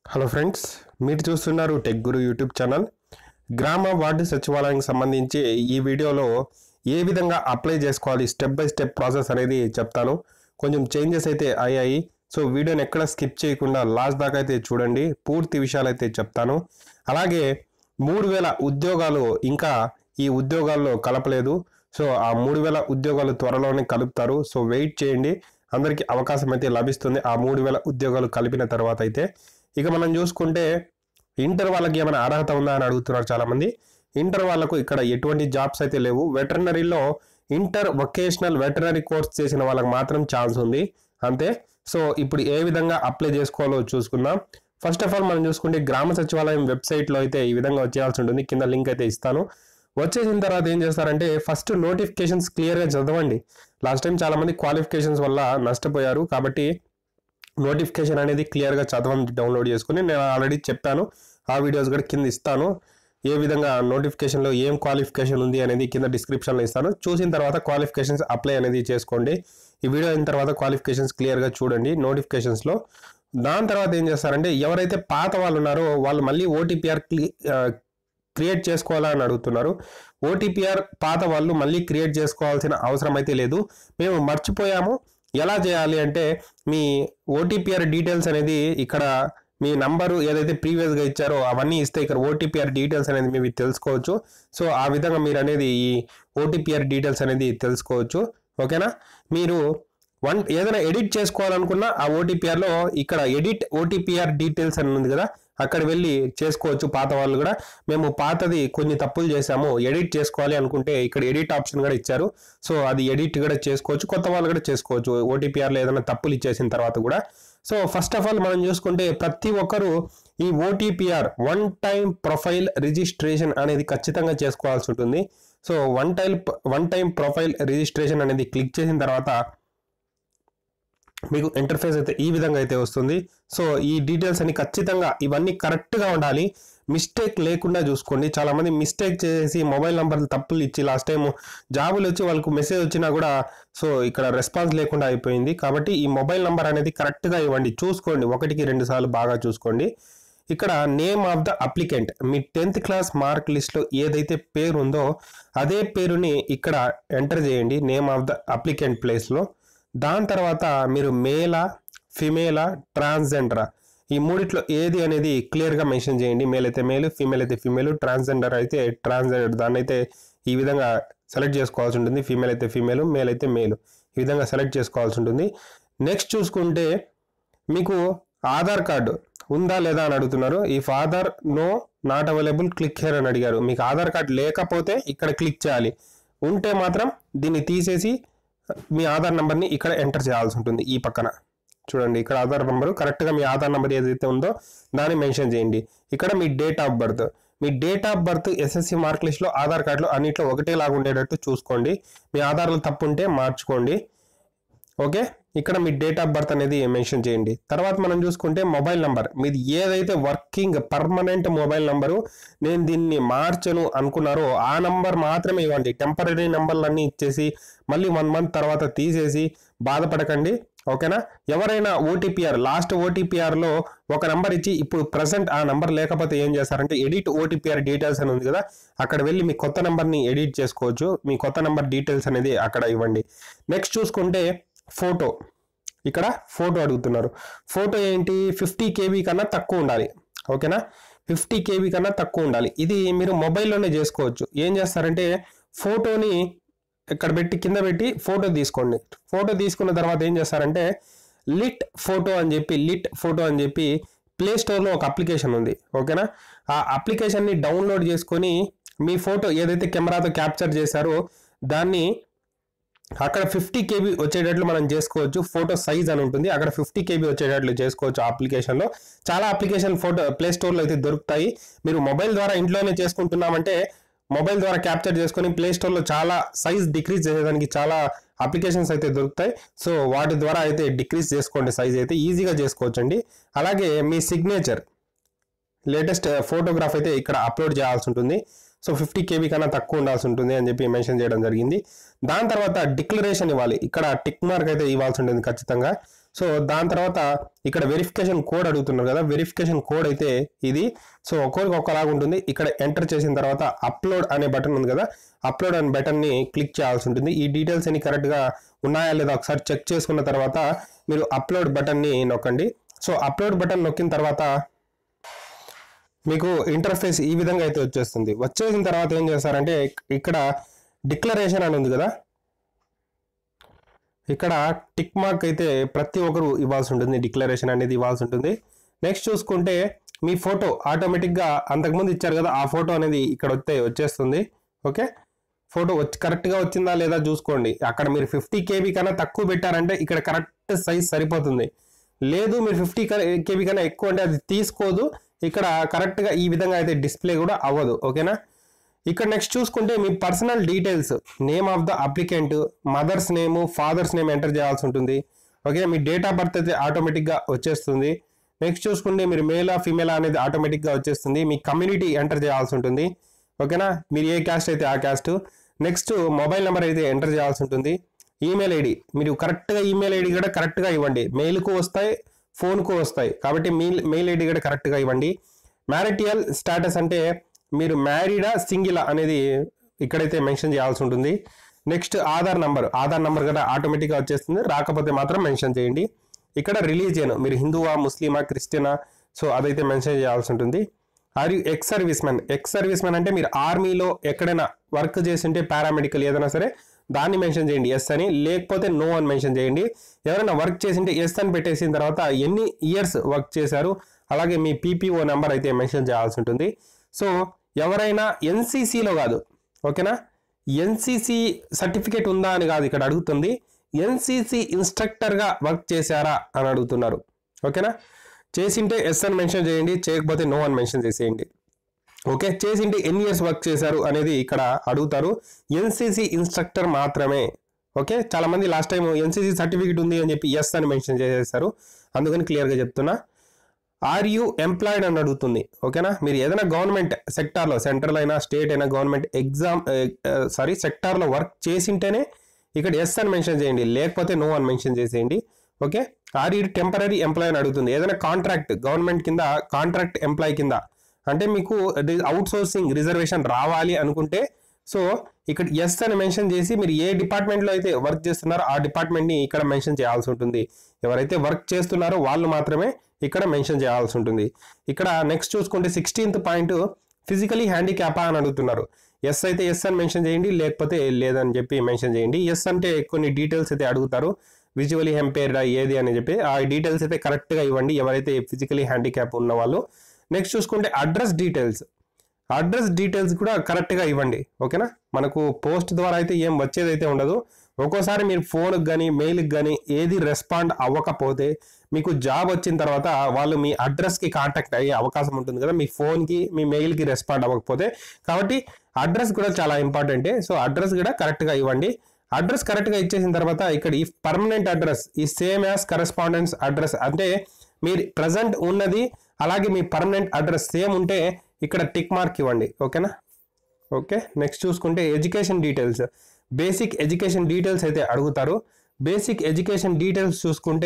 hello friends మీరు చూస్తున్నారు tech guru YouTube channel గ్రామ వార్డు సచివాలయానికి సంబంధించి ఈ వీడియోలో ఏ విధంగా అప్లై చేసుకోవాలి స్టెప్ బై స్టెప్ ప్రాసెస్ అనేది చెప్తాను కొంచెం చేంజెస్ అయితే అయ్యాయి సో వీడియోని ఎక్కడ స్కిప్ చేయకుండా లాస్ట్ దాకా అయితే చూడండి పూర్తి విషయాలు అయితే చెప్తాను అలాగే మూడు వేల ఉద్యోగాలు ఇంకా ఈ ఉద్యోగాల్లో కలపలేదు సో ఆ మూడు వేల ఉద్యోగాలు త్వరలోనే కలుపుతారు సో వెయిట్ చేయండి అందరికీ అవకాశం అయితే లభిస్తుంది ఆ మూడు వేల ఉద్యోగాలు కలిపిన తర్వాత అయితే ఇక మనం చూసుకుంటే ఇంటర్ వాళ్ళకి ఏమైనా అర్హత ఉందా అని అడుగుతున్నారు చాలా మంది ఇంటర్ వాళ్ళకు ఇక్కడ ఎటువంటి జాబ్స్ అయితే లేవు వెటర్నరీలో ఇంటర్ వొకేషనల్ వెటర్నరీ కోర్స్ చేసిన వాళ్ళకి మాత్రం ఛాన్స్ ఉంది అంతే సో ఇప్పుడు ఏ విధంగా అప్లై చేసుకోవాలో చూసుకుందాం ఫస్ట్ ఆఫ్ ఆల్ మనం చూసుకుంటే గ్రామ సచివాలయం వెబ్సైట్లో అయితే ఈ విధంగా వచ్చేయాల్సి ఉంటుంది కింద లింక్ అయితే ఇస్తాను వచ్చేసిన తర్వాత ఏం చేస్తారంటే ఫస్ట్ నోటిఫికేషన్స్ క్లియర్గా చదవండి లాస్ట్ టైం చాలా మంది క్వాలిఫికేషన్స్ వల్ల నష్టపోయారు కాబట్టి నోటిఫికేషన్ అనేది క్లియర్గా చదవండి డౌన్లోడ్ చేసుకుని నేను ఆల్రెడీ చెప్పాను ఆ వీడియోస్ కూడా కింద ఇస్తాను ఏ విధంగా నోటిఫికేషన్లో ఏం క్వాలిఫికేషన్ ఉంది అనేది కింద డిస్క్రిప్షన్లో ఇస్తాను చూసిన తర్వాత క్వాలిఫికేషన్స్ అప్లై అనేది చేసుకోండి ఈ వీడియో అయిన తర్వాత క్వాలిఫికేషన్స్ క్లియర్గా చూడండి నోటిఫికేషన్స్లో దాని తర్వాత ఏం చేస్తారంటే ఎవరైతే పాత వాళ్ళు ఉన్నారో వాళ్ళు మళ్ళీ ఓటీపీఆర్ క్రియేట్ చేసుకోవాలా అని అడుగుతున్నారు ఓటీపీఆర్ పాత వాళ్ళు మళ్ళీ క్రియేట్ చేసుకోవాల్సిన అవసరం అయితే లేదు మేము మర్చిపోయాము ఎలా చేయాలి అంటే మీ ఓటీపీఆర్ డీటెయిల్స్ అనేది ఇక్కడ మీ నంబరు ఏదైతే ప్రీవియస్గా ఇచ్చారో అవన్నీ ఇస్తే ఇక్కడ ఓటీపీఆర్ డీటెయిల్స్ అనేది మీరు తెలుసుకోవచ్చు సో ఆ విధంగా మీరు అనేది ఈ ఓటీపీఆర్ డీటెయిల్స్ అనేది తెలుసుకోవచ్చు ఓకేనా మీరు వన్ ఏదైనా ఎడిట్ చేసుకోవాలనుకున్నా ఆ ఓటీపీఆర్లో ఇక్కడ ఎడిట్ ఓటీపీఆర్ డీటెయిల్స్ అని ఉంది కదా అక్కడ వెళ్ళి చేసుకోవచ్చు పాత వాళ్ళు కూడా మేము పాతది కొన్ని తప్పులు చేసాము ఎడిట్ చేసుకోవాలి అనుకుంటే ఇక్కడ ఎడిట్ ఆప్షన్ కూడా ఇచ్చారు సో అది ఎడిట్ కూడా చేసుకోవచ్చు కొత్త వాళ్ళు కూడా చేసుకోవచ్చు ఓటీపీఆర్లో ఏదైనా తప్పులు ఇచ్చేసిన తర్వాత కూడా సో ఫస్ట్ ఆఫ్ ఆల్ మనం చూసుకుంటే ప్రతి ఒక్కరూ ఈ OTPR one time profile registration అనేది ఖచ్చితంగా చేసుకోవాల్సి ఉంటుంది so one time one time profile registration అనేది క్లిక్ చేసిన తర్వాత మీకు ఇంటర్ఫేస్ అయితే ఈ విధంగా అయితే వస్తుంది సో ఈ డీటెయిల్స్ అన్ని ఖచ్చితంగా ఇవన్నీ కరెక్ట్గా ఉండాలి మిస్టేక్ లేకుండా చూసుకోండి చాలా మంది మిస్టేక్ చేసి మొబైల్ నంబర్లు తప్పులు ఇచ్చి లాస్ట్ టైం జాబులు వచ్చి వాళ్ళకు మెసేజ్ వచ్చినా కూడా సో ఇక్కడ రెస్పాన్స్ లేకుండా అయిపోయింది కాబట్టి ఈ మొబైల్ నంబర్ అనేది కరెక్ట్గా ఇవ్వండి చూసుకోండి ఒకటికి రెండు సార్లు బాగా చూసుకోండి ఇక్కడ నేమ్ ఆఫ్ ద అప్లికెంట్ మీ టెన్త్ క్లాస్ మార్క్ లిస్ట్లో ఏదైతే పేరు ఉందో అదే పేరుని ఇక్కడ ఎంటర్ చేయండి నేమ్ ఆఫ్ ద అప్లికెంట్ ప్లేస్లో దాని తర్వాత మీరు మేలా ఫిమేలా ట్రాన్స్జెండరా ఈ మూడిట్లో ఏది అనేది క్లియర్గా మెన్షన్ చేయండి మేల్ అయితే మేలు ఫీమేల్ అయితే ఫీమేల్ ట్రాన్స్జెండర్ అయితే ట్రాన్స్జెండర్ దాన్ని అయితే ఈ విధంగా సెలెక్ట్ చేసుకోవాల్సి ఉంటుంది ఫీమేల్ అయితే ఫీమేల్ మేల్ అయితే మేలు ఈ విధంగా సెలెక్ట్ చేసుకోవాల్సి ఉంటుంది నెక్స్ట్ చూసుకుంటే మీకు ఆధార్ కార్డు ఉందా లేదా అని అడుగుతున్నారు ఈ Aadhaar no not available click here అని అడిగారు మీకు ఆధార్ కార్డు లేకపోతే ఇక్కడ క్లిక్ చేయాలి ఉంటే మాత్రం దీన్ని తీసేసి మీ ఆధార్ నెంబర్ని ఇక్కడ ఎంటర్ చేయాల్సి ఉంటుంది ఈ పక్కన చూడండి ఇక్కడ ఆధార్ నెంబరు కరెక్ట్గా మీ ఆధార్ నెంబర్ ఏదైతే ఉందో దాన్ని మెన్షన్ చేయండి ఇక్కడ మీ డేట్ ఆఫ్ బర్త్ మీ date of birth SSC mark లిస్ట్లో ఆధార్ కార్డులో అన్నిట్లో ఒకటేలాగా ఉండేటట్టు చూసుకోండి మీ ఆధార్లో తప్పు ఉంటే మార్చుకోండి ఓకే ఇక్కడ మీ డేట్ ఆఫ్ బర్త్ అనేది మెన్షన్ చేయండి తర్వాత మనం చూసుకుంటే మొబైల్ నంబర్ మీది ఏదైతే వర్కింగ్ పర్మనెంట్ మొబైల్ నంబరు నేను దీన్ని మార్చను అనుకున్నారో ఆ నంబర్ మాత్రమే ఇవ్వండి టెంపరీ నెంబర్లన్నీ ఇచ్చేసి మళ్ళీ వన్ మంత్ తర్వాత తీసేసి బాధపడకండి ఓకేనా ఎవరైనా ఓటీపీఆర్ లాస్ట్ ఓటీపీఆర్లో ఒక నంబర్ ఇచ్చి ఇప్పుడు ప్రజెంట్ ఆ నంబర్ లేకపోతే ఏం చేస్తారంటే ఎడిట్ ఓటీపీఆర్ డీటెయిల్స్ అని ఉంది కదా అక్కడ వెళ్ళి మీ కొత్త నెంబర్ని ఎడిట్ చేసుకోవచ్చు మీ కొత్త నెంబర్ డీటెయిల్స్ అనేది అక్కడ ఇవ్వండి నెక్స్ట్ చూసుకుంటే ఫోటో ఇక్కడ ఫోటో అడుగుతున్నారు ఫోటో ఏంటి ఫిఫ్టీ కేబీ కన్నా తక్కువ ఉండాలి ఓకేనా ఫిఫ్టీ కేబీ కన్నా తక్కువ ఉండాలి ఇది మీరు మొబైల్లోనే చేసుకోవచ్చు ఏం చేస్తారంటే ఫోటోని ఇక్కడ పెట్టి కింద పెట్టి ఫోటో తీసుకోండి ఫోటో తీసుకున్న తర్వాత ఏం చేస్తారంటే లిట్ ఫోటో అని చెప్పి లిట్ ఫోటో అని చెప్పి ప్లే స్టోర్లో ఒక అప్లికేషన్ ఉంది ఓకేనా ఆ అప్లికేషన్ని డౌన్లోడ్ చేసుకొని మీ ఫోటో ఏదైతే కెమెరాతో క్యాప్చర్ చేశారో దాన్ని అక్కడ ఫిఫ్టీ కేబీ వచ్చేటట్లు మనం చేసుకోవచ్చు ఫోటో సైజ్ అని ఉంటుంది అక్కడ ఫిఫ్టీ కేబీ వచ్చేటట్లు చేసుకోవచ్చు ఆ అప్లికేషన్లో చాలా అప్లికేషన్ ఫోటో ప్లే స్టోర్లో అయితే దొరుకుతాయి మీరు మొబైల్ ద్వారా ఇంట్లోనే చేసుకుంటున్నామంటే మొబైల్ ద్వారా క్యాప్చర్ చేసుకొని ప్లే స్టోర్లో చాలా సైజ్ డిక్రీజ్ చేసేదానికి చాలా అప్లికేషన్స్ అయితే దొరుకుతాయి సో వాటి ద్వారా అయితే డిక్రీజ్ చేసుకోండి సైజ్ అయితే ఈజీగా చేసుకోవచ్చండి అలాగే మీ సిగ్నేచర్ లేటెస్ట్ ఫోటోగ్రాఫ్ అయితే ఇక్కడ అప్లోడ్ చేయాల్సి ఉంటుంది సో ఫిఫ్టీ కేబీ కన్నా తక్కువ ఉండాల్సి ఉంటుంది అని చెప్పి మెన్షన్ చేయడం జరిగింది దాని తర్వాత డిక్లరేషన్ ఇవ్వాలి ఇక్కడ టిక్ మార్క్ అయితే ఇవ్వాల్సి ఉంటుంది ఖచ్చితంగా సో దాని తర్వాత ఇక్కడ వెరిఫికేషన్ కోడ్ అడుగుతున్నారు కదా వెరిఫికేషన్ కోడ్ అయితే ఇది సో ఒక్కొక్కరికి ఒక్కలాగా ఉంటుంది ఇక్కడ ఎంటర్ చేసిన తర్వాత అప్లోడ్ అనే బటన్ ఉంది కదా అప్లోడ్ అనే బటన్ని క్లిక్ చేయాల్సి ఉంటుంది ఈ డీటెయిల్స్ అన్ని కరెక్ట్గా ఉన్నాయా లేదా ఒకసారి చెక్ చేసుకున్న తర్వాత మీరు అప్లోడ్ బటన్ని నొక్కండి సో అప్లోడ్ బటన్ నొక్కిన తర్వాత మీకు ఇంటర్ఫేస్ ఈ విధంగా అయితే వచ్చేస్తుంది వచ్చేసిన తర్వాత ఏం చేస్తారంటే ఇక్కడ డిక్లరేషన్ అని ఉంది కదా ఇక్కడ టిక్ మార్క్ అయితే ప్రతి ఒక్కరు ఇవ్వాల్సి ఉంటుంది డిక్లరేషన్ అనేది ఇవ్వాల్సి ఉంటుంది నెక్స్ట్ చూసుకుంటే మీ ఫోటో ఆటోమేటిక్గా అంతకుముందు ఇచ్చారు కదా ఆ ఫోటో అనేది ఇక్కడ వస్తే వచ్చేస్తుంది ఓకే ఫోటో వచ్చి కరెక్ట్గా వచ్చిందా లేదా చూసుకోండి అక్కడ మీరు ఫిఫ్టీ కేబీ కన్నా తక్కువ పెట్టారంటే ఇక్కడ కరెక్ట్ సైజ్ సరిపోతుంది లేదు మీరు ఫిఫ్టీ కేబీ కన్నా ఎక్కువ అంటే అది తీసుకోదు ఇక్కడ కరెక్ట్గా ఈ విధంగా అయితే డిస్ప్లే కూడా అవ్వదు ఓకేనా ఇక్కడ నెక్స్ట్ చూసుకుంటే మీ personal details name of the applicant mother's name father's name enter చేయాల్సి ఉంటుంది ఓకే మీ డేట్ ఆఫ్ బర్త్ అయితే ఆటోమేటిక్గా వచ్చేస్తుంది నెక్స్ట్ చూసుకుంటే మీరు మేలా ఫీమేలా అనేది ఆటోమేటిక్గా వచ్చేస్తుంది మీ కమ్యూనిటీ ఎంటర్ చేయాల్సి ఉంటుంది ఓకేనా మీరు ఏ క్యాస్ట్ అయితే ఆ క్యాస్ట్ నెక్స్ట్ మొబైల్ నెంబర్ అయితే ఎంటర్ చేయాల్సి ఉంటుంది ఈమెయిల్ ఐడి మీరు కరెక్ట్గా ఈమెయిల్ ఐడి కూడా కరెక్ట్గా ఇవ్వండి మెయిల్కు వస్తాయి ఫోన్కు వస్తాయి కాబట్టి మెయిల్ మెయిల్ ఐడి కూడా కరెక్ట్గా ఇవ్వండి మ్యారిటియల్ స్టాటస్ అంటే మీరు మ్యారీడా సింగిలా అనేది ఇక్కడైతే మెన్షన్ చేయాల్సి ఉంటుంది next Aadhaar number Aadhaar number కూడా ఆటోమేటిక్గా వచ్చేస్తుంది రాకపోతే మాత్రం మెన్షన్ చేయండి ఇక్కడ రిలీజియన్ మీరు హిందువా ముస్లిమా క్రిస్టియనా సో అదైతే మెన్షన్ చేయాల్సి ఉంటుంది are you ex service serviceman ex service serviceman అంటే మీరు ఆర్మీలో ఎక్కడైనా వర్క్ చేస్తుంటే పారామెడికల్ ఏదైనా సరే దాన్ని మెన్షన్ చేయండి ఎస్ అని లేకపోతే నో అని మెన్షన్ చేయండి ఎవరైనా వర్క్ చేసింటే ఎస్ అని పెట్టేసిన తర్వాత ఎన్ని ఇయర్స్ వర్క్ చేశారు అలాగే మీ పీపీఓ నెంబర్ అయితే మెన్షన్ చేయాల్సి ఉంటుంది సో ఎవరైనా ఎన్సీసీలో కాదు ఓకేనా ఎన్సీసీ సర్టిఫికేట్ ఉందా అని కాదు ఇక్కడ అడుగుతుంది ఎన్సీసీ ఇన్స్ట్రక్టర్గా వర్క్ చేశారా అని అడుగుతున్నారు ఓకేనా చేసింటే ఎస్ అని మెన్షన్ చేయండి చేయకపోతే నో అని మెన్షన్ చేసేయండి ఓకే చేసింటే ఎన్ని ఇయర్స్ వర్క్ చేశారు అనేది ఇక్కడ అడుగుతారు ఎన్సీసీ ఇన్స్ట్రక్టర్ మాత్రమే ఓకే చాలా మంది లాస్ట్ టైం ఎన్సీసీ సర్టిఫికేట్ ఉంది అని చెప్పి ఎస్ అని మెన్షన్ చేసేస్తారు అందుకని క్లియర్గా చెప్తున్నా ఆర్ యూ ఎంప్లాయిడ్ అని అడుగుతుంది ఓకేనా మీరు ఏదైనా గవర్నమెంట్ సెక్టార్లో సెంట్రల్ అయినా స్టేట్ అయినా గవర్నమెంట్ ఎగ్జామ్ సారీ సెక్టార్లో వర్క్ చేసింటేనే ఇక్కడ ఎస్ అని మెన్షన్ చేయండి లేకపోతే నో అని మెన్షన్ చేసేయండి okay are you temporary employee అని అడుగుతుంది ఏదైనా కాంట్రాక్ట్ గవర్నమెంట్ కింద కాంట్రాక్ట్ ఎంప్లాయ్ కింద అంటే మీకు అవుట్ సోర్సింగ్ రిజర్వేషన్ రావాలి అనుకుంటే సో ఇక్కడ ఎస్ అని మెన్షన్ చేసి మీరు ఏ డిపార్ట్మెంట్లో అయితే వర్క్ చేస్తున్నారో ఆ డిపార్ట్మెంట్ని ఇక్కడ మెన్షన్ చేయాల్సి ఉంటుంది ఎవరైతే వర్క్ చేస్తున్నారో వాళ్ళు మాత్రమే ఇక్కడ మెన్షన్ చేయాల్సి ఉంటుంది ఇక్కడ నెక్స్ట్ చూసుకుంటే సిక్స్టీన్త్ పాయింట్ ఫిజికలీ హ్యాండిక్యాపా అని అడుగుతున్నారు ఎస్ అయితే ఎస్ అని మెన్షన్ చేయండి లేకపోతే లేదని చెప్పి మెన్షన్ చేయండి ఎస్ అంటే కొన్ని డీటెయిల్స్ అయితే అడుగుతారు విజువలీ హెంపేర్డ్ ఏది అని చెప్పి ఆ డీటెయిల్స్ అయితే కరెక్ట్గా ఇవ్వండి ఎవరైతే ఫిజికలీ హ్యాండిక్యాప్ ఉన్న వాళ్ళు నెక్స్ట్ చూసుకుంటే అడ్రస్ డీటెయిల్స్ అడ్రస్ డీటెయిల్స్ కూడా కరెక్ట్గా ఇవ్వండి ఓకేనా మనకు పోస్ట్ ద్వారా అయితే ఏం వచ్చేది అయితే ఉండదు ఒక్కోసారి మీరు ఫోన్కి కానీ మెయిల్కి కానీ ఏది రెస్పాండ్ అవ్వకపోతే మీకు జాబ్ వచ్చిన తర్వాత వాళ్ళు మీ అడ్రస్కి కాంటాక్ట్ అయ్యే అవకాశం ఉంటుంది కదా మీ ఫోన్కి మీ మెయిల్కి రెస్పాండ్ అవ్వకపోతే కాబట్టి అడ్రస్ కూడా చాలా ఇంపార్టెంటే సో అడ్రస్ కూడా కరెక్ట్గా ఇవ్వండి అడ్రస్ కరెక్ట్గా ఇచ్చేసిన తర్వాత ఇక్కడ ఈ పర్మనెంట్ అడ్రస్ ఈ సేమ్ యాజ్ కరెస్పాండెన్స్ అడ్రస్ అంటే మీరు ప్రజెంట్ ఉన్నది అలాగే మీ పర్మనెంట్ అడ్రస్ సేమ్ ఉంటే ఇక్కడ టిక్ మార్క్ ఇవ్వండి ఓకేనా ఓకే నెక్స్ట్ చూసుకుంటే education details basic education details అయితే అడుగుతారు బేసిక్ ఎడ్యుకేషన్ డీటెయిల్స్ చూసుకుంటే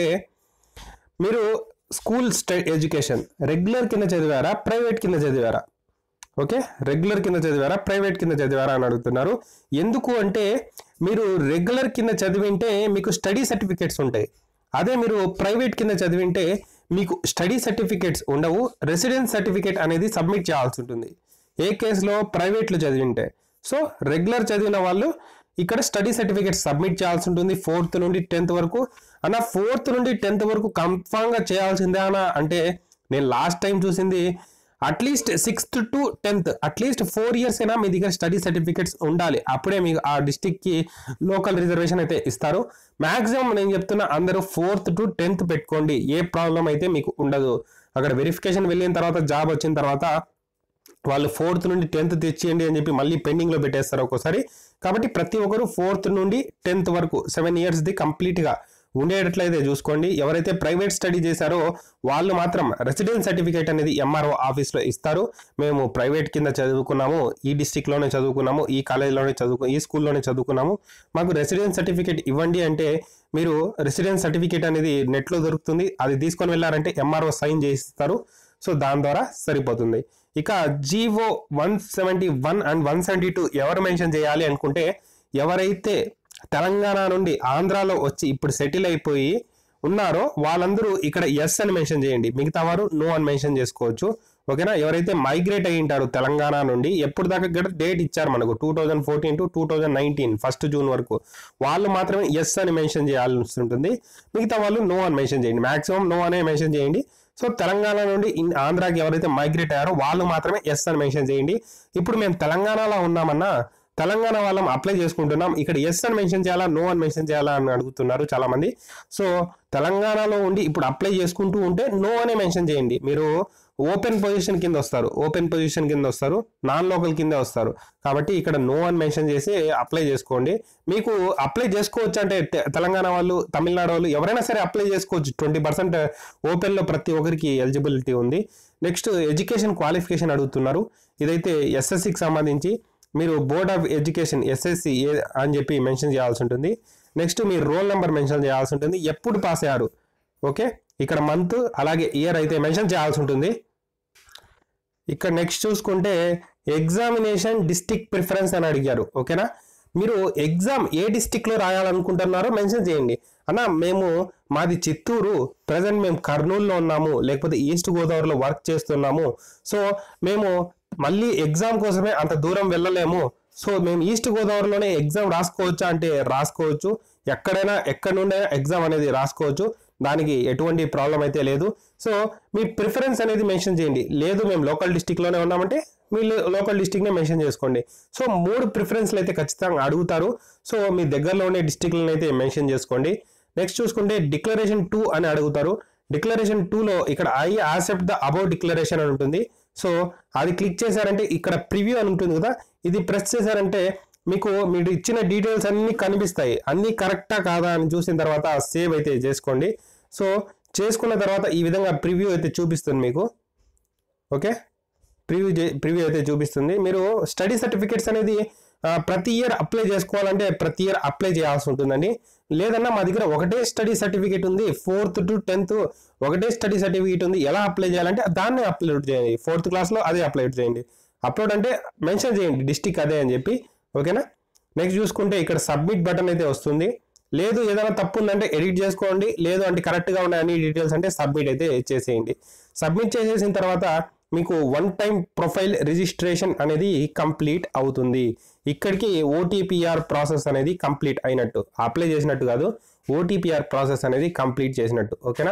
మీరు స్కూల్ స్టై ఎడ్యుకేషన్ రెగ్యులర్ కింద చదివారా ప్రైవేట్ కింద చదివారా ఓకే రెగ్యులర్ కింద చదివారా ప్రైవేట్ కింద చదివారా అని అడుగుతున్నారు ఎందుకు అంటే మీరు రెగ్యులర్ కింద చదివింటే మీకు స్టడీ సర్టిఫికేట్స్ ఉంటాయి అదే మీరు ప్రైవేట్ కింద చదివింటే మీకు స్టడీ సర్టిఫికేట్స్ ఉండవు రెసిడెన్స్ సర్టిఫికేట్ అనేది సబ్మిట్ చేయాల్సి ఉంటుంది ఏ కేసులో ప్రైవేట్లో చదివింటే సో రెగ్యులర్ చదివిన వాళ్ళు ఇక్కడ స్టడీ సర్టిఫికేట్ సబ్మిట్ చేయాల్సి ఉంటుంది ఫోర్త్ నుండి టెన్త్ వరకు అన్న ఫోర్త్ నుండి టెన్త్ వరకు కన్ఫామ్గా చేయాల్సిందే అన్న అంటే నేను లాస్ట్ టైం చూసింది at least sixth to tenth at least four years అయినా మీ దగ్గర స్టడీ సర్టిఫికేట్స్ ఉండాలి అప్పుడే మీకు ఆ డిస్టిక్కి లోకల్ రిజర్వేషన్ అయితే ఇస్తారు మాక్సిమం నేను చెప్తున్నా అందరూ ఫోర్త్ టు టెన్త్ పెట్టుకోండి ఏ ప్రాబ్లం అయితే మీకు ఉండదు అక్కడ వెరిఫికేషన్ వెళ్ళిన తర్వాత జాబ్ వచ్చిన తర్వాత వాళ్ళు ఫోర్త్ నుండి టెన్త్ తెచ్చేయండి అని చెప్పి మళ్ళీ పెండింగ్లో పెట్టేస్తారు ఒక్కోసారి కాబట్టి ప్రతి ఒక్కరు ఫోర్త్ నుండి టెన్త్ వరకు సెవెన్ ఇయర్స్ది కంప్లీట్గా ఉండేటట్లయితే చూసుకోండి ఎవరైతే ప్రైవేట్ స్టడీ చేశారో వాళ్ళు మాత్రం రెసిడెన్స్ సర్టిఫికేట్ అనేది ఎంఆర్ఓ ఆఫీస్లో ఇస్తారు మేము ప్రైవేట్ కింద చదువుకున్నాము ఈ డిస్టిక్లోనే చదువుకున్నాము ఈ కాలేజీలోనే చదువుకు ఈ స్కూల్లోనే చదువుకున్నాము మాకు రెసిడెన్స్ సర్టిఫికేట్ ఇవ్వండి అంటే మీరు రెసిడెన్స్ సర్టిఫికేట్ అనేది నెట్లో దొరుకుతుంది అది తీసుకొని వెళ్ళారంటే ఎంఆర్ఓ సైన్ చేయిస్తారు సో దాని ద్వారా సరిపోతుంది ఇక GO one seventy one and one seventy two ఎవరు మెన్షన్ చేయాలి అనుకుంటే ఎవరైతే తెలంగాణ నుండి ఆంధ్రాలో వచ్చి ఇప్పుడు సెటిల్ అయిపోయి ఉన్నారో వాళ్ళందరూ ఇక్కడ ఎస్ అని మెన్షన్ చేయండి మిగతా వారు నో అని మెన్షన్ చేసుకోవచ్చు ఓకేనా ఎవరైతే మైగ్రేట్ అయ్యి ఉంటారు తెలంగాణ నుండి ఎప్పుడు దాకా కూడా డేట్ ఇచ్చారు మనకు two thousand fourteen to two thousand nineteen first June వరకు వాళ్ళు మాత్రమే ఎస్ అని మెన్షన్ చేయాల్సి ఉంటుంది మిగతా వాళ్ళు నో అని మెన్షన్ చేయండి మాక్సిమం నో అనే మెన్షన్ చేయండి సో తెలంగాణ నుండి ఇన్ ఆంధ్రాకి ఎవరైతే మైగ్రేట్ అయ్యారో వాళ్ళు మాత్రమే ఎస్ అని మెన్షన్ చేయండి ఇప్పుడు మేము తెలంగాణలో ఉన్నామన్నా తెలంగాణ వాళ్ళం అప్లై చేసుకుంటున్నాం ఇక్కడ ఎస్ అని మెన్షన్ చేయాలా నో అని మెన్షన్ చేయాలా అని అడుగుతున్నారు చాలా మంది సో తెలంగాణలో ఉండి ఇప్పుడు అప్లై చేసుకుంటూ ఉంటే నో అనే మెన్షన్ చేయండి మీరు ఓపెన్ పొజిషన్ కింద వస్తారు ఓపెన్ పొజిషన్ కింద వస్తారు నాన్ లోకల్ కింద వస్తారు కాబట్టి ఇక్కడ నో అని మెన్షన్ చేసి అప్లై చేసుకోండి మీకు అప్లై చేసుకోవచ్చు అంటే తె- తెలంగాణ వాళ్ళు తమిళనాడు వాళ్ళు ఎవరైనా సరే అప్లై చేసుకోవచ్చు ట్వంటీ పర్సెంట్ ఓపెన్లో ప్రతి ఒక్కరికి ఎలిజిబిలిటీ ఉంది నెక్స్ట్ ఎడ్యుకేషన్ క్వాలిఫికేషన్ అడుగుతున్నారు ఇదైతే ఎస్ఎస్సికి సంబంధించి మీరు బోర్డ్ ఆఫ్ ఎడ్యుకేషన్ ఎస్ఎస్సి అని చెప్పి మెన్షన్ చేయాల్సి ఉంటుంది నెక్స్ట్ మీ రోల్ నెంబర్ మెన్షన్ చేయాల్సి ఉంటుంది ఎప్పుడు పాస్ అయ్యారు ఓకే ఇక్కడ మంత్ అలాగే ఇయర్ అయితే మెన్షన్ చేయాల్సి ఉంటుంది ఇక్కడ నెక్స్ట్ చూసుకుంటే ఎగ్జామినేషన్ డిస్టిక్ ప్రిఫరెన్స్ అని అడిగారు ఓకేనా మీరు ఎగ్జామ్ ఏ డిస్టిక్లో రాయాలనుకుంటున్నారో మెన్షన్ చేయండి అన్న మేము మాది చిత్తూరు ప్రజెంట్ మేము కర్నూలులో ఉన్నాము లేకపోతే ఈస్ట్ గోదావరిలో వర్క్ చేస్తున్నాము సో మేము మళ్ళీ ఎగ్జామ్ కోసమే అంత దూరం వెళ్ళలేము సో మేము ఈస్ట్ గోదావరిలోనే ఎగ్జామ్ రాసుకోవచ్చా అంటే రాసుకోవచ్చు ఎక్కడైనా ఎక్కడి నుండి ఎగ్జామ్ అనేది రాసుకోవచ్చు దానికి ఎటువంటి ప్రాబ్లం అయితే లేదు సో మీ ప్రిఫరెన్స్ అనేది మెన్షన్ చేయండి లేదు మేము లోకల్ డిస్టిక్లోనే ఉన్నామంటే మీ లోకల్ డిస్టిక్నే మెన్షన్ చేసుకోండి సో మూడు ప్రిఫరెన్స్లు అయితే ఖచ్చితంగా అడుగుతారు సో మీ దగ్గరలో ఉండే డిస్టిక్లను అయితే మెన్షన్ చేసుకోండి నెక్స్ట్ చూసుకుంటే డిక్లరేషన్ టూ అని అడుగుతారు డిక్లరేషన్ టూలో ఇక్కడ I accept the about declaration అని ఉంటుంది సో అది క్లిక్ చేశారంటే ఇక్కడ ప్రివ్యూ అని ఉంటుంది కదా ఇది ప్రెస్ చేశారంటే మీకు మీరు ఇచ్చిన డీటెయిల్స్ అన్నీ కనిపిస్తాయి అన్నీ కరెక్టా కాదా అని చూసిన తర్వాత సేవ్ అయితే చేసుకోండి సో చేసుకున్న తర్వాత ఈ విధంగా ప్రివ్యూ అయితే చూపిస్తుంది మీకు ఓకే ప్రివ్యూ ప్రివ్యూ అయితే చూపిస్తుంది మీరు స్టడీ సర్టిఫికేట్స్ అనేది ఆ, ప్రతి ఇయర్ అప్లై చేసుకోవాలంటే ప్రతి ఇయర్ అప్లై చేయాల్సి ఉంటుందండి లేదన్నా మా దగ్గర ఒకటే స్టడీ సర్టిఫికేట్ ఉంది ఫోర్త్ టు టెన్త్ ఒకటే స్టడీ సర్టిఫికేట్ ఉంది ఎలా అప్లై చేయాలంటే దాన్ని అప్లోడ్ చేయండి ఫోర్త్ క్లాస్లో అదే అప్లోడ్ చేయండి అప్లోడ్ అంటే మెన్షన్ చేయండి డిస్టిక్ అదే అని చెప్పి ఓకేనా నెక్స్ట్ చూసుకుంటే ఇక్కడ సబ్మిట్ బటన్ అయితే వస్తుంది లేదు ఏదైనా తప్పు ఉందంటే ఎడిట్ చేసుకోండి లేదు అంటే కరెక్ట్గా ఉన్న అన్ని డీటెయిల్స్ అంటే సబ్మిట్ అయితే చేసేయండి సబ్మిట్ చేసేసిన తర్వాత మీకు వన్ టైం ప్రొఫైల్ రిజిస్ట్రేషన్ అనేది కంప్లీట్ అవుతుంది ఇక్కడికి ఓటీపీఆర్ ప్రాసెస్ అనేది కంప్లీట్ అయినట్టు అప్లై చేసినట్టు కాదు ఓటీపీఆర్ ప్రాసెస్ అనేది కంప్లీట్ చేసినట్టు ఓకేనా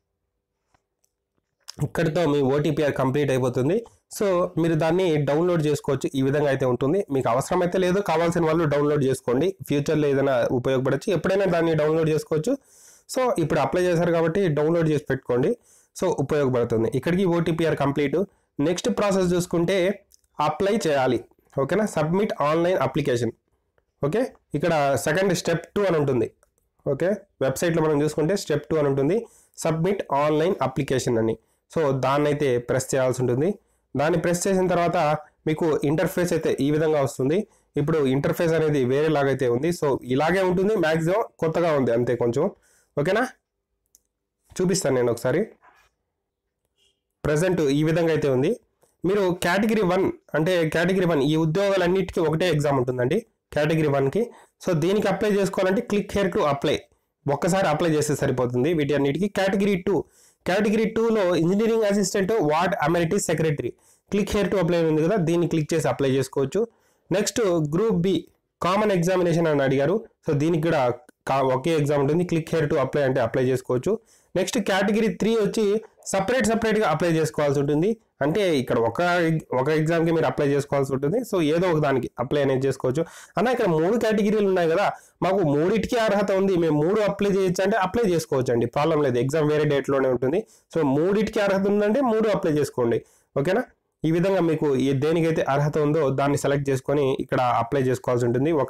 ఇక్కడితో మీ ఓటీపీఆర్ కంప్లీట్ అయిపోతుంది సో మీరు దాన్ని డౌన్లోడ్ చేసుకోవచ్చు ఈ విధంగా అయితే ఉంటుంది మీకు అవసరమైతే లేదు కావాల్సిన వాళ్ళు డౌన్లోడ్ చేసుకోండి ఫ్యూచర్లో ఏదైనా ఉపయోగపడచ్చు ఎప్పుడైనా దాన్ని డౌన్లోడ్ చేసుకోవచ్చు సో ఇప్పుడు అప్లై చేశారు కాబట్టి డౌన్లోడ్ చేసి పెట్టుకోండి సో ఉపయోగపడుతుంది ఇక్కడికి ఓటీపీఆర్ కంప్లీట్ నెక్స్ట్ ప్రాసెస్ చూసుకుంటే అప్లై చేయాలి ఓకేనా సబ్మిట్ ఆన్లైన్ అప్లికేషన్ ఓకే ఇక్కడ సెకండ్ స్టెప్ టూ అని ఉంటుంది ఓకే వెబ్సైట్లో మనం చూసుకుంటే స్టెప్ టూ అని ఉంటుంది సబ్మిట్ ఆన్లైన్ అప్లికేషన్ అని సో దాన్ని అయితే ప్రెస్ చేయాల్సి ఉంటుంది దాన్ని ప్రెస్ చేసిన తర్వాత మీకు ఇంటర్ఫేస్ అయితే ఈ విధంగా వస్తుంది ఇప్పుడు ఇంటర్ఫేస్ అనేది వేరేలాగైతే ఉంది సో ఇలాగే ఉంటుంది మ్యాక్సిమం కొత్తగా ఉంది అంతే కొంచెం ఓకేనా చూపిస్తాను నేను ఒకసారి ప్రజెంట్ ఈ విధంగా అయితే ఉంది మీరు కేటగిరీ వన్ అంటే కేటగిరీ వన్ ఈ ఉద్యోగాలన్నిటికీ ఒకటే ఎగ్జామ్ ఉంటుందండి కేటగిరీ వన్కి సో దీనికి అప్లై చేసుకోవాలంటే క్లిక్ హెయిర్ టు అప్లై ఒక్కసారి అప్లై చేస్తే సరిపోతుంది వీటి అన్నిటికీ కేటగిరీ టూ కేటగిరీ టూలో engineering assistant ward amenity secretary click here to apply ఉంది కదా దీన్ని క్లిక్ చేసి అప్లై చేసుకోవచ్చు next group B common examination అని అడిగారు సో దీనికి కూడా కా- ఒకే ఎగ్జామ్ ఉంటుంది క్లిక్ హెయిర్ టు అప్లై అంటే అప్లై చేసుకోవచ్చు నెక్స్ట్ కేటగిరీ త్రీ వచ్చి సపరేట్ సపరేట్గా అప్లై చేసుకోవాల్సి ఉంటుంది అంటే ఇక్కడ ఒక ఒక ఎగ్జామ్కి మీరు అప్లై చేసుకోవాల్సి ఉంటుంది సో ఏదో ఒక దానికి అప్లై అనేది చేసుకోవచ్చు అన్న ఇక్కడ మూడు కేటగిరీలు ఉన్నాయి కదా మాకు మూడిటికి అర్హత ఉంది మేము మూడు అప్లై చేయొచ్చు అంటే అప్లై చేసుకోవచ్చు అండి ప్రాబ్లం లేదు ఎగ్జామ్ వేరే డేట్లోనే ఉంటుంది సో మూడిటికి అర్హత ఉందంటే మూడు అప్లై చేసుకోండి ఓకేనా ఈ విధంగా మీకు ఏ దేనికైతే అర్హత ఉందో దాన్ని సెలెక్ట్ చేసుకొని ఇక్కడ అప్లై చేసుకోవాల్సి ఉంటుంది ఒక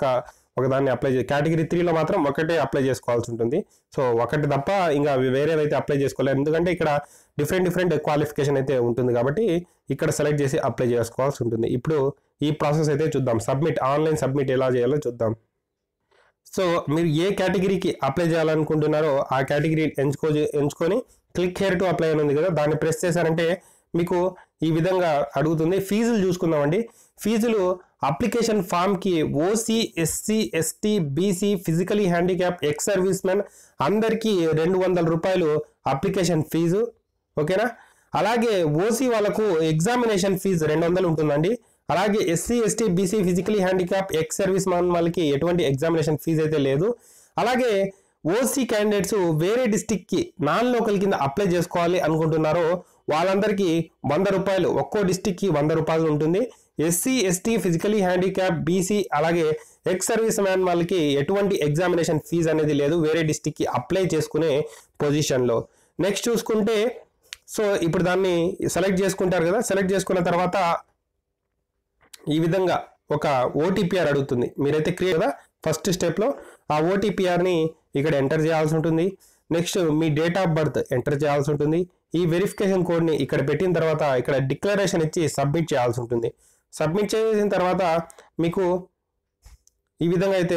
ఒకదాన్ని అప్లై చే కేటగిరీ త్రీలో మాత్రం ఒకటే అప్లై చేసుకోవాల్సి ఉంటుంది సో ఒకటి తప్ప ఇంకా అవి వేరేవైతే అప్లై చేసుకోలేరు ఎందుకంటే ఇక్కడ డిఫరెంట్ డిఫరెంట్ క్వాలిఫికేషన్ అయితే ఉంటుంది కాబట్టి ఇక్కడ సెలెక్ట్ చేసి అప్లై చేసుకోవాల్సి ఉంటుంది ఇప్పుడు ఈ ప్రాసెస్ అయితే చూద్దాం సబ్మిట్ ఆన్లైన్ సబ్మిట్ ఎలా చేయాలో చూద్దాం సో మీరు ఏ కేటగిరీకి అప్లై చేయాలనుకుంటున్నారో ఆ కేటగిరీ ఎంచుకో ఎంచుకొని క్లిక్ హెయిర్ టు అప్లై అని ఉంది కదా దాన్ని ప్రెస్ చేశారంటే మీకు ఈ విధంగా అడుగుతుంది ఫీజులు చూసుకుందామండి ఫీజులు అప్లికేషన్ ఫామ్కి OC SC ST BC physically handicap ex service men అందరికీ రెండు వందల రూపాయలు అప్లికేషన్ ఫీజు ఓకేనా అలాగే ఓసీ వాళ్ళకు ఎగ్జామినేషన్ ఫీజు రెండు వందలు ఉంటుందండి అలాగే SC ST BC physically handicap ex service man వాళ్ళకి ఎటువంటి ఎగ్జామినేషన్ ఫీజు అయితే లేదు అలాగే ఓసీ క్యాండిడేట్స్ వేరే డిస్టిక్ కి నాన్ లోకల్ కింద అప్లై చేసుకోవాలి అనుకుంటున్నారో వాళ్ళందరికీ వంద రూపాయలు ఒక్కో డిస్టిక్ కి వంద రూపాయలు ఉంటుంది SC ST physically handicap BC అలాగే ఎక్స్ సర్వీస్ మ్యాన్ వాళ్ళకి ఎటువంటి ఎగ్జామినేషన్ ఫీజు అనేది లేదు వేరే డిస్టిక్ కి అప్లై చేసుకునే పొజిషన్లో నెక్స్ట్ చూసుకుంటే సో ఇప్పుడు దాన్ని సెలెక్ట్ చేసుకుంటారు కదా సెలెక్ట్ చేసుకున్న తర్వాత ఈ విధంగా ఒక ఓటీపీఆర్ అడుగుతుంది మీరైతే క్రియేట్ కదా ఫస్ట్ స్టెప్లో ఆ ఓటీపీఆర్ని ఇక్కడ ఎంటర్ చేయాల్సి ఉంటుంది నెక్స్ట్ మీ డేట్ ఆఫ్ బర్త్ ఎంటర్ చేయాల్సి ఉంటుంది ఈ వెరిఫికేషన్ కోడ్ని ఇక్కడ పెట్టిన తర్వాత ఇక్కడ డిక్లరేషన్ ఇచ్చి సబ్మిట్ చేయాల్సి ఉంటుంది సబ్మిట్ చేసిన తర్వాత మీకు ఈ విధంగా అయితే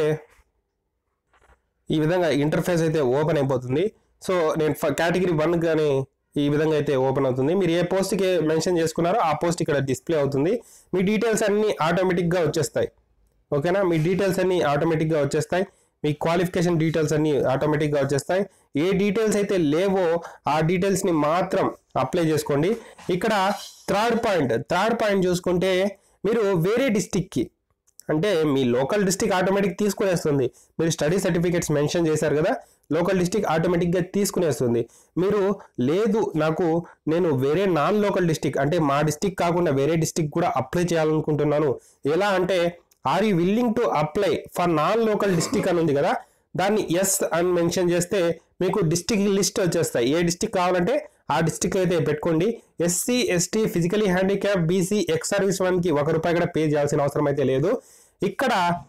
ఈ విధంగా ఇంటర్ఫేస్ అయితే ఓపెన్ అయిపోతుంది సో నేను కేటగిరీ వన్ కానీ ఈ విధంగా అయితే ఓపెన్ అవుతుంది మీరు ఏ పోస్ట్కి మెన్షన్ చేసుకున్నారో ఆ పోస్ట్ ఇక్కడ డిస్ప్లే అవుతుంది మీ డీటెయిల్స్ అన్నీ ఆటోమేటిక్గా వచ్చేస్తాయి ఓకేనా మీ డీటెయిల్స్ అన్నీ ఆటోమేటిక్గా వచ్చేస్తాయి మీ క్వాలిఫికేషన్ డీటెయిల్స్ అన్నీ ఆటోమేటిక్గా వచ్చేస్తాయి ఏ డీటెయిల్స్ అయితే లేవో ఆ డీటెయిల్స్ని మాత్రం అప్లై చేసుకోండి ఇక్కడ థర్డ్ పాయింట్ థర్డ్ పాయింట్ చూసుకుంటే మీరు వేరే డిస్టిక్కి అంటే మీ లోకల్ డిస్టిక్ ఆటోమేటిక్ తీసుకునేస్తుంది మీరు స్టడీ సర్టిఫికేట్స్ మెన్షన్ చేశారు కదా లోకల్ డిస్టిక్ ఆటోమేటిక్గా తీసుకునేస్తుంది మీరు లేదు నాకు నేను వేరే నాన్ లోకల్ డిస్టిక్ అంటే మా డిస్టిక్ కాకుండా వేరే డిస్టిక్ కూడా అప్లై చేయాలనుకుంటున్నాను ఎలా అంటే are you willing to apply for non local district అని ఉంది కదా దాన్ని ఎస్ అని మెన్షన్ చేస్తే మీకు డిస్టిక్ లిస్ట్ వచ్చేస్తాయి ఏ డిస్టిక్ కావాలంటే ఆ డిస్టిక్ అయితే పెట్టుకోండి SC ST physically handicap BC ex service వన్కి ఒక రూపాయి కూడా పే చేయాల్సిన అవసరం అయితే లేదు ఇక్కడ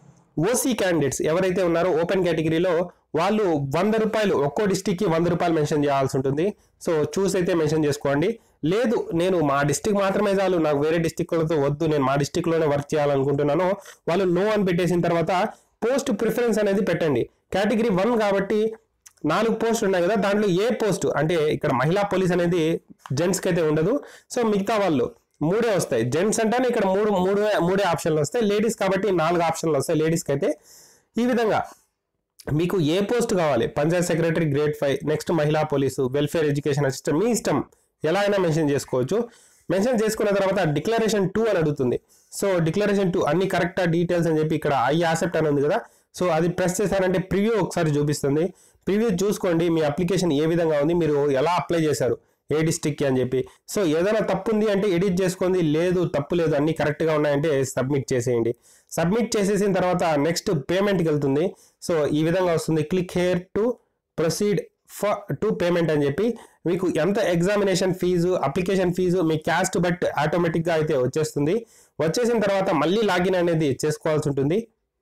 ఓసీ క్యాండిడేట్స్ ఎవరైతే ఉన్నారో ఓపెన్ కేటగిరీలో వాళ్ళు వంద రూపాయలు ఒక్కో డిస్టిక్ కి వంద రూపాయలు మెన్షన్ చేయాల్సి ఉంటుంది సో చూసి అయితే మెన్షన్ చేసుకోండి లేదు నేను మా డిస్టిక్ మాత్రమే చాలు నాకు వేరే డిస్టిక్లతో వద్దు నేను మా డిస్టిక్ లోనే వర్క్ చేయాలనుకుంటున్నాను వాళ్ళు నో అని పెట్టేసిన తర్వాత పోస్ట్ ప్రిఫరెన్స్ అనేది పెట్టండి కేటగిరీ వన్ కాబట్టి నాలుగు పోస్ట్ ఉన్నాయి కదా దాంట్లో ఏ పోస్ట్ అంటే ఇక్కడ మహిళా పోలీస్ అనేది జెంట్స్ కి అయితే ఉండదు సో మిగతా వాళ్ళు మూడే వస్తాయి జెంట్స్ అంటేనే ఇక్కడ మూడు మూడు మూడే ఆప్షన్లు వస్తాయి లేడీస్ కాబట్టి నాలుగు ఆప్షన్లు వస్తాయి లేడీస్కి అయితే ఈ విధంగా మీకు ఏ పోస్ట్ కావాలి panchayat secretary grade five next మహిళా పోలీసు వెల్ఫేర్ ఎడ్యుకేషన్ అసిస్టెంట్ మీ ఇష్టం ఎలా అయినా మెన్షన్ చేసుకోవచ్చు మెన్షన్ చేసుకున్న తర్వాత డిక్లరేషన్ టూ అని అడుగుతుంది సో డిక్లరేషన్ టూ అన్ని కరెక్టా డీటెయిల్స్ అని చెప్పి ఇక్కడ ఐ యాసెప్ట్ అని ఉంది కదా సో అది ప్రెస్ చేశారంటే ప్రివ్యూ ఒకసారి చూపిస్తుంది ప్రివ్యూ చూసుకోండి మీ అప్లికేషన్ ఏ విధంగా ఉంది మీరు ఎలా అప్లై చేశారు ఏ డిస్టిక్కి అని చెప్పి సో ఏదైనా తప్పు ఉంది అంటే ఎడిట్ చేసుకోండి లేదు తప్పు లేదు అన్ని కరెక్ట్గా ఉన్నాయంటే సబ్మిట్ చేసేయండి సబ్మిట్ చేసేసిన తర్వాత నెక్స్ట్ పేమెంట్కి వెళ్తుంది సో ఈ విధంగా వస్తుంది click here to proceed for to payment అని చెప్పి మీకు ఎంత ఎగ్జామినేషన్ ఫీజు అప్లికేషన్ ఫీజు మీ క్యాస్ట్ బట్ ఆటోమేటిక్గా అయితే వచ్చేస్తుంది వచ్చేసిన తర్వాత మళ్ళీ లాగిన్ అనేది చేసుకోవాల్సి ఉంటుంది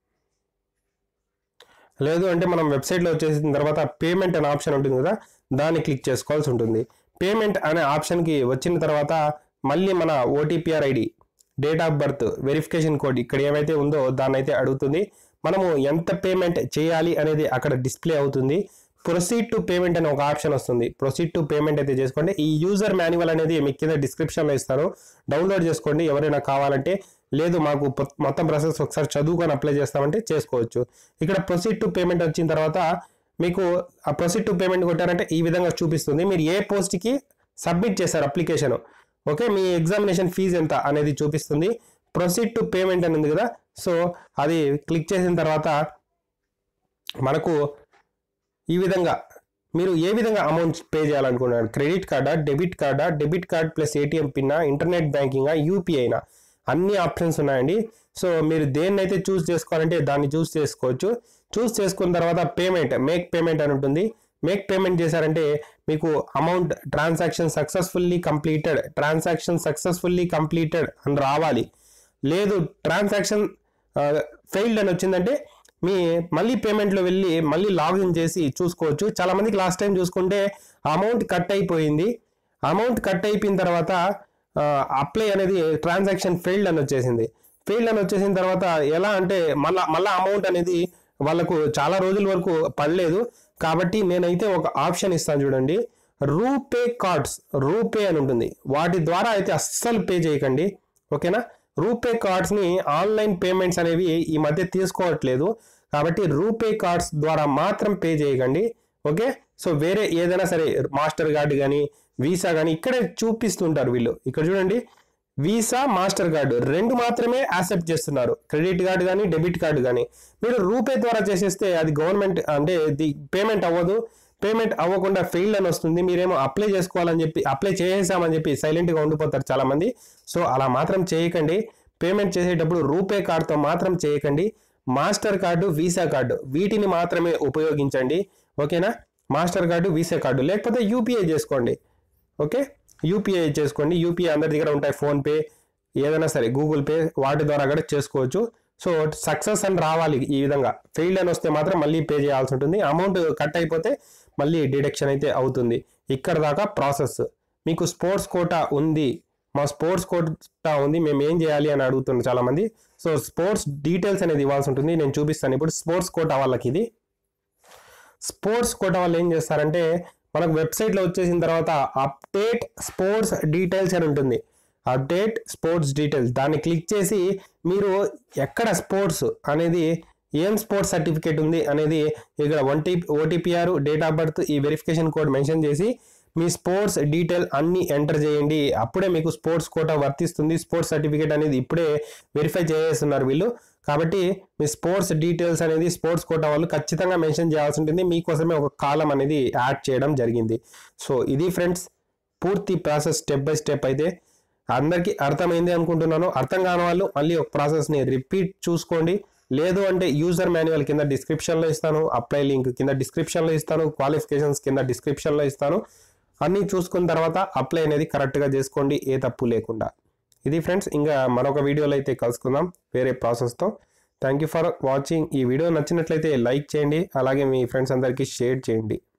లేదు అంటే మనం వెబ్సైట్లో వచ్చేసిన తర్వాత పేమెంట్ అనే ఆప్షన్ ఉంటుంది కదా దాన్ని క్లిక్ చేసుకోవాల్సి ఉంటుంది పేమెంట్ అనే ఆప్షన్కి వచ్చిన తర్వాత మళ్ళీ మన OTPR ID date of birth verification code ఇక్కడ ఏమైతే ఉందో దాన్ని అయితే అడుగుతుంది మనము ఎంత పేమెంట్ చేయాలి అనేది అక్కడ డిస్ప్లే అవుతుంది ప్రొసీడ్ టు పేమెంట్ అనే ఒక ఆప్షన్ వస్తుంది ప్రొసీడ్ టు పేమెంట్ అయితే చేసుకోండి ఈ యూజర్ మాన్యువల్ అనేది మీకు కింద డిస్క్రిప్షన్లో ఇస్తాను డౌన్లోడ్ చేసుకోండి ఎవరైనా కావాలంటే లేదు మాకు పొ- మొత్తం ప్రాసెస్ ఒకసారి చదువుకొని అప్లై చేస్తామంటే చేసుకోవచ్చు ఇక్కడ ప్రొసీడ్ టు పేమెంట్ వచ్చిన తర్వాత మీకు ఆ ప్రొసీడ్ టు పేమెంట్ కొట్టారంటే ఈ విధంగా చూపిస్తుంది మీరు ఏ పోస్ట్కి సబ్మిట్ చేశారు అప్లికేషన్ ఓకే మీ ఎగ్జామినేషన్ ఫీజు ఎంత అనేది చూపిస్తుంది ప్రొసీడ్ టు పేమెంట్ అని ఉంది కదా సో అది క్లిక్ చేసిన తర్వాత మనకు ఈ విధంగా మీరు ఏ విధంగా అమౌంట్ పే చేయాలనుకున్నారు క్రెడిట్ కార్డా డెబిట్ కార్డా డెబిట్ కార్డ్ ప్లస్ ఏటీఎం పిన్నా ఇంటర్నెట్ బ్యాంకింగా యూపీఐనా అన్ని ఆప్షన్స్ ఉన్నాయండి సో మీరు దేన్నైతే చూస్ చేసుకోవాలంటే దాన్ని చూస్ చేసుకోవచ్చు చూస్ చేసుకున్న తర్వాత పేమెంట్ మేక్ పేమెంట్ అని ఉంటుంది మేక్ పేమెంట్ చేశారంటే మీకు amount transaction successfully completed transaction successfully completed అని రావాలి లేదు ట్రాన్సాక్షన్ ఫెయిల్డ్ అని వచ్చిందంటే మీ మళ్ళీ పేమెంట్లో వెళ్ళి మళ్ళీ లాగిన్ చేసి చూసుకోవచ్చు చాలా మందికి లాస్ట్ టైం చూసుకుంటే అమౌంట్ కట్ అయిపోయింది అమౌంట్ కట్ అయిపోయిన తర్వాత అప్లై అనేది ట్రాన్సాక్షన్ ఫెయిల్డ్ అని వచ్చేసింది ఫెయిల్డ్ అని వచ్చేసిన తర్వాత ఎలా అంటే మళ్ళా మళ్ళా అమౌంట్ అనేది వాళ్ళకు చాలా రోజుల వరకు పడలేదు కాబట్టి నేనైతే ఒక ఆప్షన్ ఇస్తాను చూడండి రూపే కార్డ్స్ రూపే అని ఉంటుంది వాటి ద్వారా అయితే అస్సలు పే చేయకండి ఓకేనా రూపే కార్డ్స్ని ఆన్లైన్ పేమెంట్స్ అనేవి ఈ మధ్య తీసుకోవట్లేదు కాబట్టి రూపే కార్డ్స్ ద్వారా మాత్రం పే చేయకండి ఓకే సో వేరే ఏదైనా సరే మాస్టర్ కార్డు కానీ వీసా కానీ ఇక్కడే చూపిస్తుంటారు వీళ్ళు ఇక్కడ చూడండి వీసా మాస్టర్ కార్డు రెండు మాత్రమే యాక్సెప్ట్ చేస్తున్నారు క్రెడిట్ కార్డు కానీ డెబిట్ కార్డు కానీ మీరు రూపే ద్వారా చేసేస్తే అది గవర్నమెంట్ అంటే ది పేమెంట్ అవ్వదు పేమెంట్ అవ్వకుండా ఫెయిల్ అని వస్తుంది మీరేమో అప్లై చేసుకోవాలని చెప్పి అప్లై చేసేసామని చెప్పి సైలెంట్గా ఉండిపోతారు చాలా మంది సో అలా మాత్రం చేయకండి పేమెంట్ చేసేటప్పుడు రూపే కార్డుతో మాత్రం చేయకండి మాస్టర్ కార్డు వీసా కార్డు వీటిని మాత్రమే ఉపయోగించండి ఓకేనా మాస్టర్ కార్డు వీసా కార్డు లేకపోతే యూపీఐ చేసుకోండి ఓకే యూపీఐ చేసుకోండి యూపీఐ అందరి దగ్గర ఉంటాయి ఫోన్పే ఏదైనా సరే గూగుల్ పే వాటి ద్వారా కూడా చేసుకోవచ్చు సో సక్సెస్ అని రావాలి ఈ విధంగా ఫెయిల్ అని వస్తే మాత్రం మళ్ళీ పే చేయాల్సి ఉంటుంది అమౌంట్ కట్ అయిపోతే మళ్ళీ డిడక్షన్ అయితే అవుతుంది ఇక్కడ దాకా ప్రాసెస్ మీకు స్పోర్ట్స్ కోటా ఉంది మా స్పోర్ట్స్ కోటా ఉంది మేము ఏం చేయాలి అని అడుగుతున్నారు చాలా మంది సో స్పోర్ట్స్ డీటెయిల్స్ అనేది ఇవ్వాల్సి ఉంటుంది నేను చూపిస్తాను ఇప్పుడు స్పోర్ట్స్ కోటా వాళ్ళకి ఇది స్పోర్ట్స్ కోటా వాళ్ళు ఏం చేస్తారంటే మనకు వెబ్సైట్లో వచ్చేసిన తర్వాత అప్డేట్ స్పోర్ట్స్ డీటెయిల్స్ అని ఉంటుంది అప్డేట్ స్పోర్ట్స్ డీటెయిల్స్ దాన్ని క్లిక్ చేసి మీరు ఎక్కడ స్పోర్ట్స్ అనేది ఏం స్పోర్ట్స్ సర్టిఫికేట్ ఉంది అనేది ఇక్కడ one T OTPR date of birth ఈ వెరిఫికేషన్ కోడ్ మెన్షన్ చేసి మీ స్పోర్ట్స్ డీటెయిల్ అన్ని ఎంటర్ చేయండి అప్పుడే మీకు స్పోర్ట్స్ కోటా వర్తిస్తుంది స్పోర్ట్స్ సర్టిఫికేట్ అనేది ఇప్పుడే వెరిఫై చేసేస్తున్నారు వీళ్ళు కాబట్టి మీ స్పోర్ట్స్ డీటెయిల్స్ అనేది స్పోర్ట్స్ కోటా వాళ్ళు ఖచ్చితంగా మెన్షన్ చేయాల్సి ఉంటుంది మీకోసమే ఒక కాలం అనేది యాడ్ చేయడం జరిగింది సో ఇది ఫ్రెండ్స్ పూర్తి ప్రాసెస్ స్టెప్ బై స్టెప్ అయితే అందరికీ అర్థమైంది అనుకుంటున్నాను అర్థం కాని వాళ్ళు మళ్ళీ ఒక ప్రాసెస్ని రిపీట్ చూసుకోండి లేదు అంటే యూజర్ మాన్యువల్ కింద డిస్క్రిప్షన్లో ఇస్తాను అప్లై లింక్ కింద డిస్క్రిప్షన్లో ఇస్తాను క్వాలిఫికేషన్స్ కింద డిస్క్రిప్షన్లో ఇస్తాను అన్నీ చూసుకున్న తర్వాత అప్లై అనేది కరెక్ట్గా చేసుకోండి ఏ తప్పు లేకుండా ఇది ఫ్రెండ్స్ ఇంకా మరొక వీడియోలో అయితే కలుసుకుందాం వేరే ప్రాసెస్తో థ్యాంక్ యూ ఫర్ వాచింగ్ ఈ వీడియో నచ్చినట్లయితే లైక్ చేయండి అలాగే మీ ఫ్రెండ్స్ అందరికీ షేర్ చేయండి